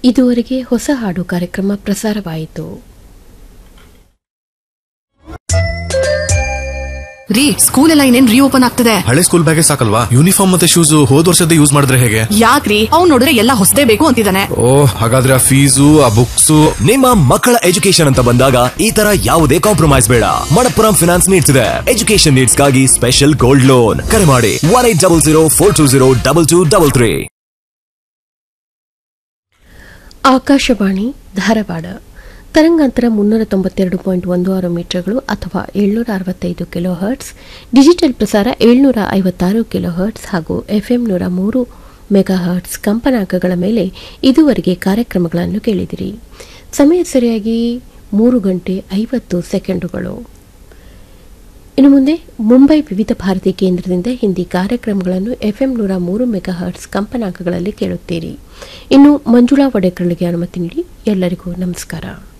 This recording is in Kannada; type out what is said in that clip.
ಇದುವರೆಗೆ ಹೊಸ ಹಾಡು ಕಾರ್ಯಕ್ರಮ ಪ್ರಸಾರವಾಯಿತು ರೀ ಸ್ಕೂಲ್ ಎಲ್ಲ ಇನ್ನೇನ್ ರೀಓಪನ್ ಆಗ್ತದೆ ಹಳೆ ಸ್ಕೂಲ್ ಬ್ಯಾಗೆ ಸಾಕಲ್ವಾ ಯೂನಿಫಾರ್ಮ್ ಮತ್ತೆ ಶೂಸ್ ಹೋದ್ ವರ್ಷದ ಯೂಸ್ ಮಾಡಿದ್ರೆ ಹೇಗೆ ಯಾಕ್ರಿ ಅವ್ನ್ ನೋಡಿದ್ರೆ ಎಲ್ಲ ಹೊಸದೇ ಬೇಕು ಅಂತಿದ್ದಾನೆ ಓ ಹಾಗಾದ್ರೆ ಆ ಫೀಸು ಆ ಬುಕ್ಸು ನಿಮ್ಮ ಮಕ್ಕಳ ಎಜುಕೇಶನ್ ಅಂತ ಬಂದಾಗ ಈ ತರ ಯಾವುದೇ ಕಾಂಪ್ರಮೈಸ್ ಬೇಡ ಮಣಪ್ಪುರಂ ಫಿನಾನ್ಸ್ ನೀಡ್ತಿದೆ ಎಜುಕೇಶನ್ ನೀಡ್ಸ್ಗಾಗಿ ಸ್ಪೆಷಲ್ ಗೋಲ್ಡ್ ಲೋನ್ ಕರೆ ಮಾಡಿ one eight double zero four two zero double two double three Akashvani Dharwad ತರಂಗಾಂತರ ಮುನ್ನೂರ ತೊಂಬತ್ತೆರಡು ಪಾಯಿಂಟ್ ಒಂದು ಆರು ಮೀಟರ್ಗಳು ಅಥವಾ ಏಳ್ನೂರ ಅರವತ್ತೈದು ಕಿಲೋ ಹರ್ಟ್ಸ್ ಡಿಜಿಟಲ್ ಪ್ರಸಾರ ಏಳ್ನೂರ ಐವತ್ತಾರು ಕಿಲೋ ಹರ್ಟ್ಸ್ ಹಾಗೂ ಎಫ್ಎಂ ನೂರ ಮೂರು ಮೆಗಾ ಹರ್ಟ್ಸ್ ಕಂಪನಾಂಕಗಳ ಮೇಲೆ ಇದುವರೆಗೆ ಕಾರ್ಯಕ್ರಮಗಳನ್ನು ಕೇಳಿದಿರಿ ಸಮಯ ಸರಿಯಾಗಿ ಮೂರು ಗಂಟೆ ಐವತ್ತು ಸೆಕೆಂಡುಗಳು ಇನ್ನು ಮುಂದೆ ಮುಂಬೈ ವಿವಿಧ ಭಾರತಿ ಕೇಂದ್ರದಿಂದ ಹಿಂದಿ ಕಾರ್ಯಕ್ರಮಗಳನ್ನು ಎಫ್ಎಂ ನೂರ ಮೂರು ಮೆಗಾ ಹರ್ಟ್ಸ್ ಕಂಪನಾಂಕಗಳಲ್ಲಿ ಕೇಳುತ್ತೀರಿ ಇನ್ನು ಮಂಜುಳಾ ಒಡೆಕರಳಿಗೆ ಅನುಮತಿ ನೀಡಿ ಎಲ್ಲರಿಗೂ ನಮಸ್ಕಾರ